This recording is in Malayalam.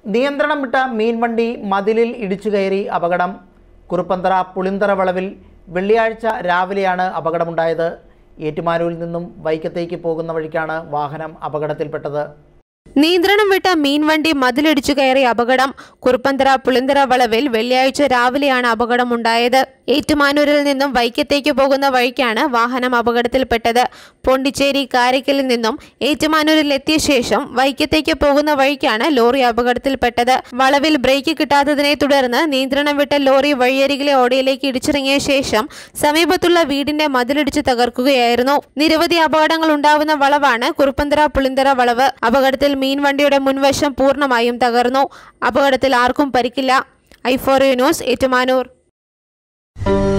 നിയന്ത്രണം വിട്ട മീൻവണ്ടി മതിലിൽ ഇടിച്ചു കയറി അപകടം കുറുപ്പന്തറ പുളിന്തറ വളവിൽ വെള്ളിയാഴ്ച രാവിലെയാണ് അപകടമുണ്ടായത് ഏറ്റുമാനൂരിൽ നിന്നും വൈക്കത്തേക്ക് പോകുന്ന വഴിക്കാണ് വാഹനം അപകടത്തിൽപ്പെട്ടത് നിയന്ത്രണം വിട്ട മീൻവണ്ടി മതിലിടിച്ചു കയറിയ അപകടം കുറുപ്പന്തറ പുളിന്തറ വളവിൽ വെള്ളിയാഴ്ച രാവിലെയാണ് അപകടമുണ്ടായത് ഏറ്റുമാനൂരിൽ നിന്നും വൈക്കത്തേക്ക് പോകുന്ന വഴിക്കാണ് വാഹനം അപകടത്തിൽപ്പെട്ടത് പോണ്ടിച്ചേരി കാരയ്ക്കലിൽ നിന്നും ഏറ്റുമാനൂരിൽ എത്തിയ ശേഷം വൈക്കത്തേക്ക് പോകുന്ന വഴിക്കാണ് ലോറി അപകടത്തിൽപ്പെട്ടത് വളവിൽ ബ്രേക്ക് കിട്ടാത്തതിനെ തുടർന്ന് നിയന്ത്രണം വിട്ട ലോറി വഴിയരികിലെ ഓടയിലേക്ക് ഇടിച്ചിറങ്ങിയ ശേഷം സമീപത്തുള്ള വീടിന്റെ മതിലിടിച്ച് തകർക്കുകയായിരുന്നു നിരവധി അപകടങ്ങൾ ഉണ്ടാവുന്ന വളവാണ് കുറുപ്പന്തറ പുളിന്തറ വളവ് അപകടത്തിൽ മീൻവണ്ടിയുടെ മുൻവശം പൂർണ്ണമായും തകർന്നു അപകടത്തിൽ ആർക്കും പരിക്കില്ല ഐഫോറിയോ ന്യൂസ് ഏറ്റുമാനൂർ